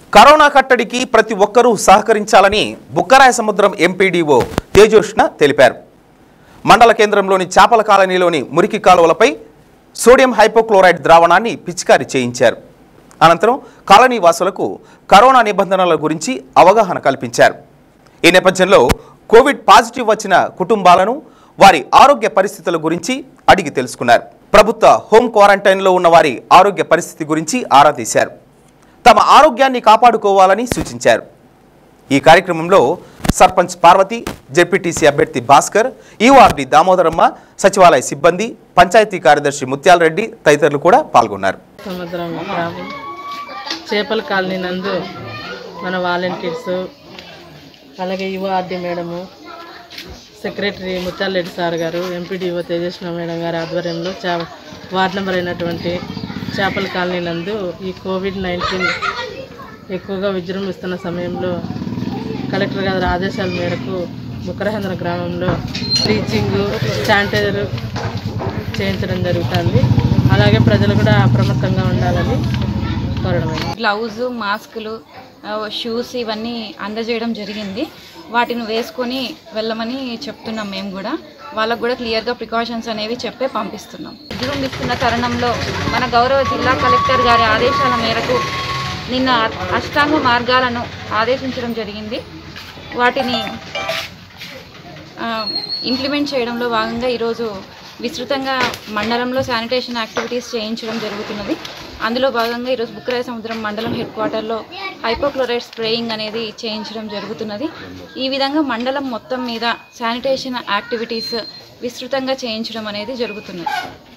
corona కట్టడికి ప్రతి ఒక్కరూ సహకరించాలని బుక్కరాయ సముద్రం ఎంపీడీఓ తేజోష్ణ తెలిపారు మండల కేంద్రంలోని చేపల కాలనీలోని మురికి కాలువలపై సోడియం హైపోక్లోరైడ్ ద్రావణాన్ని పిచికారీ చేయించారు అనంతరం కాలనీ వాసులకు కరోనా నిబంధనల గురించి అవగాహన కల్పించారు ఈ నేపథ్యంలో కోవిడ్ పాజిటివ్ వచ్చిన కుటుంబాలను వారి ఆరోగ్య పరిస్థితుల గురించి అడిగి తెలుసుకున్నారు ప్రభుత్వ హోమ్ క్వారంటైన్లో ఉన్న వారి ఆరోగ్య పరిస్థితి గురించి ఆరా తీశారు తమ ఆరోగ్యాన్ని కాపాడుకోవాలని సూచించారు ఈ కార్యక్రమంలో సర్పంచ్ పార్వతి జెడ్పీటీసీ అభ్యర్థి భాస్కర్ ఈఓఆర్డి దామోదరమ్మ సచివాలయ సిబ్బంది పంచాయతీ కార్యదర్శి ముత్యాల రెడ్డి తదితరులు కూడా పాల్గొన్నారు సముద్రం గ్రామం చేపల కాలనీ నందు మన వాలంటీర్స్ అలాగే యువఆర్డి మేడము సెక్రటరీ ముత్యాలరెడ్డి సార్ గారు ఎంపీడీఓ తేజస్వ మేడం గారి ఆధ్వర్యంలో చా వార్డ్ నెంబర్ అయినటువంటి చేపల కాలనీ నందు ఈ కోవిడ్ నైన్టీన్ ఎక్కువగా విజృంభిస్తున్న సమయంలో కలెక్టర్ గారి ఆదేశాల మేరకు బుక్కరహంద్ర గ్రామంలో బ్లీచింగ్ శానిటైజర్ చేయించడం జరుగుతుంది అలాగే ప్రజలు కూడా అప్రమత్తంగా ఉండాలని కోరడమైంది గ్లౌజ్ మాస్కులు ఆ, షూస్ ఇవన్నీ అందజేయడం జరిగింది వాటిని వేసుకొని వెళ్ళమని చెప్తున్నాం మేము కూడా వాళ్ళకు కూడా క్లియర్గా ప్రికాషన్స్ అనేవి చెప్పే పంపిస్తున్నాం విజృంభిస్తున్న తరుణంలో మన గౌరవ జిల్లా కలెక్టర్ గారి ఆదేశాల మేరకు నిన్న అష్టాంగ మార్గాలను ఆదేశించడం జరిగింది వాటిని ఇంప్లిమెంట్ చేయడంలో భాగంగా ఈరోజు విస్తృతంగా మండలంలో శానిటేషన్ యాక్టివిటీస్ చేయించడం జరుగుతున్నది అందులో భాగంగా ఈరోజు బుక్కరాయ సముద్రం మండలం హెడ్ క్వార్టర్లో హైపోక్లోరైడ్ స్ప్రేయింగ్ అనేది చేయించడం జరుగుతున్నది ఈ విధంగా మండలం మొత్తం మీద శానిటేషన్ యాక్టివిటీస్ విస్తృతంగా చేయించడం అనేది జరుగుతున్నది